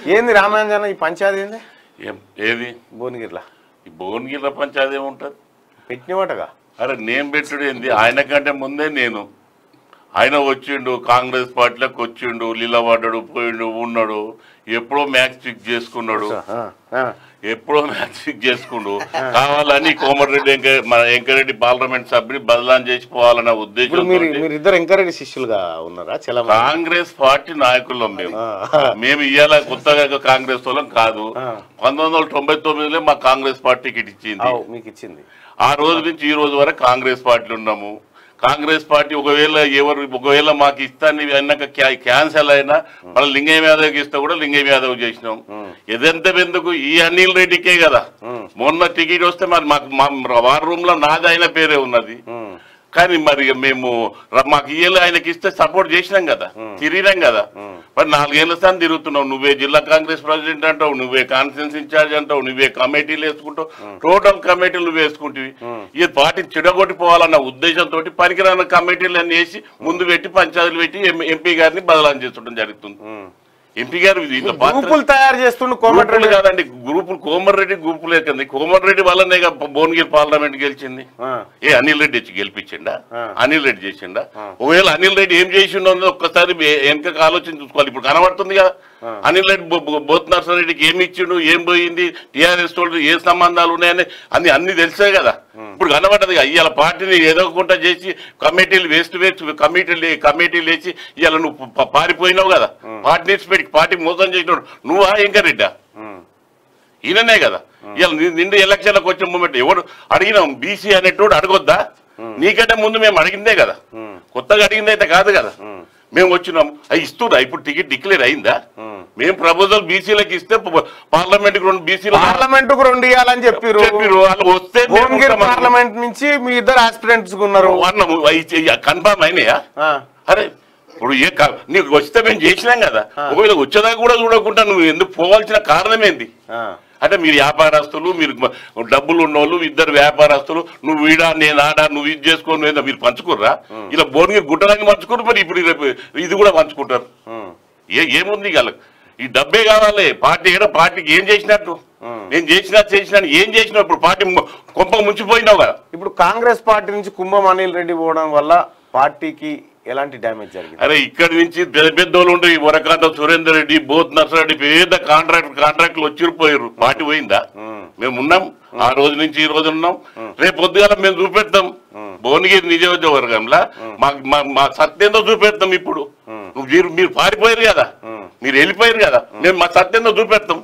ఏంది రామాంజన ఈ పంచాయతీ ఏంది ఏం ఏది భువనగిరిలో ఈ భువనగిరిల పంచాయతీ ఏముంటుంది పెట్టినవాటగా అరే నేను పెట్టుడు ఏంది ఆయన కంటే ముందే నేను ఆయన వచ్చిండు కాంగ్రెస్ పార్టీలోకి వచ్చిండు నిలబడ్డాడు పోయిండు ఉన్నాడు ఎప్పుడో మ్యాచ్ ఫిక్స్ చేసుకున్నాడు ఆ, ఆ. ఎప్పుడో మ్యాచ్ ఫిక్స్ చేసుకుండు కావాలని కోమటిరెడ్డి వెంక మన వెంకరెడ్డి పార్లమెంట్ సభ్యుని బదలాం చేసిపోవాలన్న ఇప్పుడు ఉద్దేశం మీరు మీరు ఇద్దరు ఎంకరెడ్డి శిష్యులుగా ఉన్నారా చాలా మంది. కాంగ్రెస్ పార్టీ నాయకులం మేము ఆ. మేము ఇవాళ కొత్తగా కాంగ్రెస్ వాళ్ళం కాదు ఆ. పంతొమ్మిది వందల తొంభై తొమ్మిదిలో మా కాంగ్రెస్ పార్టీకి ఇచ్చింది ఆవ్, మీకు ఇచ్చింది ఆ రోజు నుంచి ఈ రోజు వరకు కాంగ్రెస్ పార్టీలో ఉన్నాము కాంగ్రెస్ పార్టీ ఒకవేళ ఎవరు ఒకవేళ మాకు ఇస్తాన్ని అన్నాక క్యా- క్యాన్సల్ అయినా మళ్ళీ లింగయ్య యాదవ్కి ఇస్తే కూడా లింగయ్య యాదవ్ చేసినాం ఎదంత ఎందుకు ఈ అనిల్ రెడ్డికే కదా మొన్న టికెట్ వస్తే మరి మాకు మా వార్ రూమ్ లో నాది ఆయన పేరే ఉన్నది ఉమ్, కానీ మరి ఇక మేము ర- మాకు ఇయ్యలే ఆయనకి ఇస్తే సపోర్ట్ చేసినాం కదా తిరిగినాం కదా మరి నాలుగేళ్ల స్థానం తిరుగుతున్నావు నువ్వే జిల్లా కాంగ్రెస్ ప్రెసిడెంట్ అంటావు నువ్వే కాన్ఫరెన్స్ ఇన్ఛార్జ్ అంటావు నువ్వే కమిటీలు వేసుకుంటావు టోటల్ కమిటీలు నువ్వు వేసుకుంటువి ఈ పార్టీ చెడగొట్టిపోవాలన్న ఉద్దేశంతో పనికిరాని కమిటీలు అన్ని వేసి ముందు పెట్టి పంచాయతీలు పెట్టి ఎం- ఎంపీ గారిని బదలాం చేస్తుండడం జరుగుతుంది ఉమ్. ఎంపీ గారు దీంట్లో పాత్ర గ్రూపులు తయారు చేస్తుండు గ్రూపులు కోమటిరెడ్డి కాదండి గ్రూపులు కోమరెడ్డి గ్రూపులు ఎక్కింది కోమరెడ్డి వల్లనే ఇక భువనగిరి పార్లమెంట్ గెలిచింది ఆ, ఏ అనిల్ రెడ్డి వచ్చి గెలిపించిండా ఆ. అనిల్ రెడ్డి చేసిండా ఒకవేళ అనిల్ రెడ్డి ఏం చేసిండో అన్నది ఒక్కసారి వె- వెనకకి ఆలోచన చూసుకోవాలి ఇప్పుడు కనబడుతుంది కదా అనిల్ రెడ్డి బొ- బొ- బోత్ నర్సారెడ్డికి ఏమి ఇచ్చిండు ఏం పోయింది టీఆర్ఎస్ తోటి ఏ సంబంధాలు ఉన్నాయని అన్ని అన్ని తెలిసే కదా ఇప్పుడు కనబడ్డది కదా ఇవాళ పార్టీని ఎదగకుండా చేసి కమిటీలు వేస్ట్ వేస్ట్ కమిటీలు కమిటీలు వేసి ఇవాళ నువ్వు ప- పారిపోయినావు కదా పార్టీ పెట్టి పార్టీ మోసం చేసినాడు నువ్వా ఇంకా రెడ్డా ఉమ్, ఈయననే కదా ఇవాళ ని- నిండు ఎలక్షన్లకు వచ్చిన మూమెంట్ ఎవడు అడిగినాం బీసీ అనేటోడు అడగొద్దా నీకంటే ముందు మేము అడిగిందే కదా ఉమ్, కొత్తగా అడిగింది అయితే కాదు కదా ఉమ్, మేము వచ్చినాం అవి ఇస్తున్నా ఇప్పుడు టికెట్ డిక్లేర్ అయిందా ఉమ్. మేము ప్రపోజల్ బీసీలకు ఇస్తే పార్లమెంట్ రెండు బీసీలు పార్లమెంట్ కు రెండు ఇవ్వాలని చెప్పిరు చెప్పిర్రు వాళ్ళు వస్తే మేము భువనగిరి ఉంటామన్నాం. పార్లమెంట్ నుంచి మీ ఇద్దరు ఆస్పిరెంట్స్ ఉన్నారు అన్నాము కన్ఫామ్ అయినాయా ఆ, అరే ఇప్పుడు ఏ కా- నీకు వస్తే మేము చేసినాం కదా ఒకవేళ వచ్చేదాకా కూడా చూడకుండా నువ్వు ఎందుకు పోవాల్సిన కారణం ఏంది ఆ, అంటే మీరు వ్యాపారస్తులు మీరు మ- డబ్బులు ఉన్నోళ్ళు ఇద్దరు వ్యాపారస్తులు నువ్వు వీడా నేను ఆడా నువ్వు ఇది చేసుకోను ఏదో మీరు పంచుకోర్రా ఇలా భువనగిరి గుట్టడానికి పంచుకోరు మరి ఇప్పుడు రేపు ఇది కూడా పంచుకుంటారు ఉమ్, ఏ ఏముంది వాళ్ళకి ఈ డబ్బే కావాలి పార్టీ ఏదో పార్టీకి ఏం చేసినట్టు నేను చేసినా చేసినా ఏం చేసినా ఇప్పుడు పార్టీ ము- కొంప ముంచిపోయినావు కదా ఇప్పుడు కాంగ్రెస్ పార్టీ నుంచి కుంభం అనిల్ రెడ్డి పోవడం వల్ల పార్టీకి ఎలాంటి డ్యామేజ్ జరిగింది అరే ఇక్కడి నుంచి పెద్ద పెద్దోళ్ళు ఉండే ఈ వరకాంత సురేందర్ రెడ్డి బోత్ నర్సరెడ్డి పెద్ద కాంట్రాక్ట్ కాంట్రాక్ట్లు వచ్చిపోయారు పార్టీ పోయిందా మేము ఉన్నాం ఆ రోజు నుంచి ఈ రోజు ఉన్నాం రేపు పొద్దుగాల మేము చూపెడతాం భువనగిరి నియోజకవర్గంలో మా మా- మా సత్యంతో చూపెడతాం ఇప్పుడు నువ్వు మీరు మీరు పారిపోయారు కదా మీరు వెళ్ళిపోయారు కదా మేము మా సత్యంతో చూపెడతాం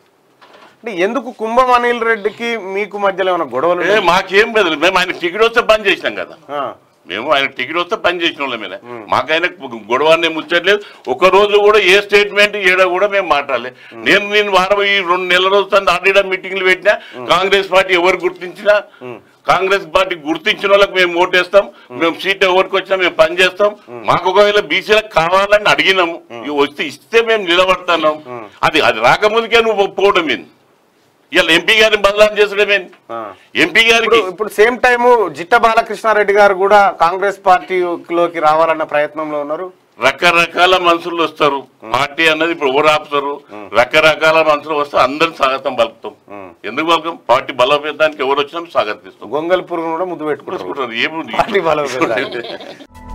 అంటే ఎందుకు కుంభం అనిల్ రెడ్డికి మీకు మధ్యలో ఏమైనా గొడవలు ఏ మాకేం బదులు మేము ఆయన టికెట్ వస్తే పని చేసినాం కదా ఆ, మేము ఆయన టికెట్ వస్తే పని చేసిన వాళ్ళ మీద మాకైనా గొడవనే ముచ్చట్లేదు ఒక రోజు కూడా ఏ స్టేట్మెంట్ ఏడా కూడా మేము మాట్లాడలేదు నేను నేను వారం ఈ రెండు నెలల రోజు ఆర్డీడా మీటింగ్లు పెట్టినా కాంగ్రెస్ పార్టీ ఎవరు గుర్తించినా కాంగ్రెస్ పార్టీ గుర్తించిన వాళ్ళకి మేము ఓటేస్తాం మేము సీట్ ఎవరికి వచ్చినా మేము పని చేస్తాం మాకు ఒకవేళ బీసీలకు కావాలని అడిగినాము ఇవి వస్తే ఇస్తే మేము నిలబడతాం అది అది రాకముందుకే నువ్వు పోవడం ఏంది ఇవాళ ఎంపీ గారిని బదలాం చేసడం ఏంది ఆ. ఎంపీ ఇప్పుడు గారికి ఇప్పుడు సేమ్ టైము జిట్ట బాలకృష్ణారెడ్డి గారు కూడా కాంగ్రెస్ పార్టీలోకి రావాలన్న ప్రయత్నంలో ఉన్నారు రకరకాల మనుషులు వస్తారు పార్టీ అన్నది ఇప్పుడు ఎవరు ఆపుతారు రకరకాల మనుషులు వస్తే అందరికి స్వాగతం పలుకుతాం ఎందుకు పలుకుతాం పార్టీ బలోపేతానికి ఎవరు వచ్చినా స్వాగతిస్తాం గొంగల్ పురుగును కూడా ముద్దు పెట్టుకుంటారు చూసుకుంటారు ఏముంది పార్టీ బలోపేతానికి.